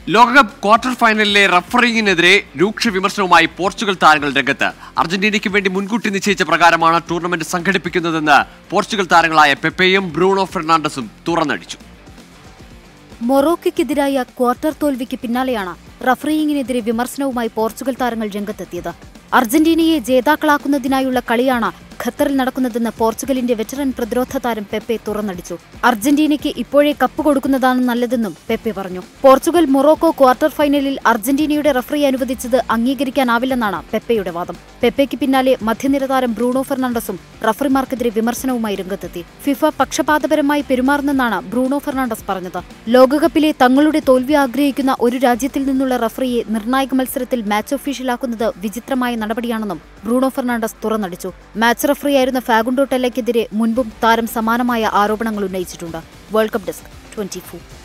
ലോകകപ്പ് ക്വാർട്ടർ ഫൈനലിലെ റഫറിങ്ങിനെതിരെ രൂക്ഷ വിമർശനവുമായി പോർച്ചുഗൽ താരങ്ങൾ രംഗത്ത് അർജന്റീനയ്ക്ക് വേണ്ടി മുൻകൂട്ടി നിശ്ചയിച്ച പ്രകാരമാണ് ടൂർണമെന്റ് സംഘടിപ്പിക്കുന്നതെന്ന് പോർച്ചുഗൽ താരങ്ങളായ പെപ്പയും ബ്രൂണോ ഫെർണാണ്ടസും തുറന്നടിച്ചു മൊറോക്കയ്ക്കെതിരായ ക്വാർട്ടർ തോൽവിക്ക് പിന്നാലെയാണ് റഫറിയിങ്ങിനെതിരെ വിമർശനവുമായി പോർച്ചുഗൽ താരങ്ങൾ രംഗത്തെത്തിയത് അർജന്റീനയെ ജേതാക്കളാക്കുന്നതിനായുള്ള കളിയാണ് ഖത്തറിൽ നടക്കുന്നതെന്ന് പോർച്ചുഗലിന്റെ വെറ്ററൻ പ്രതിരോധ താരം പെപ്പെ തുറന്നടിച്ചു അർജന്റീനയ്ക്ക് ഇപ്പോഴേ കപ്പ് കൊടുക്കുന്നതാണ് നല്ലതെന്നും പെപ്പെ പറഞ്ഞു പോർച്ചുഗൽ മൊറോക്കോ ക്വാർട്ടർ ഫൈനലിൽ അർജന്റീനയുടെ റഫറി അനുവദിച്ചത് അംഗീകരിക്കാനാവില്ലെന്നാണ് പെപ്പയുടെ വാദം പെപ്പയ്ക്ക് പിന്നാലെ മധ്യനിര താരം ബ്രൂണോ ഫെർണാണ്ടസും റഫറിമാർക്കെതിരെ വിമർശനവുമായി രംഗത്തെത്തി ഫിഫ പക്ഷപാതപരമായി പെരുമാറുന്നെന്നാണ് ബ്രൂണോ ഫെർണാണ്ടസ് പറഞ്ഞത് ലോകകപ്പിലെ തങ്ങളുടെ തോൽവി ആഗ്രഹിക്കുന്ന ഒരു രാജ്യത്തിൽ നിന്നുള്ള റഫറിയെ നിർണായക മത്സരത്തിൽ മാച്ച് ഒഫീഷ്യലാക്കുന്നത് വിചിത്രമായ നടപടിയാണെന്നും ബ്രൂണോ ഫെർണാണ്ടസ് തുറന്നടിച്ചു മാച്ച് റഫറിയായിരുന്ന ഫാഗുണ്ടോ ടെല്ലയ്ക്കെതിരെ മുൻപും താരം സമാനമായ ആരോപണങ്ങൾ ഉന്നയിച്ചിട്ടുണ്ട് വേൾഡ് കപ്പ് ഡെസ്ക് ട്വന്റി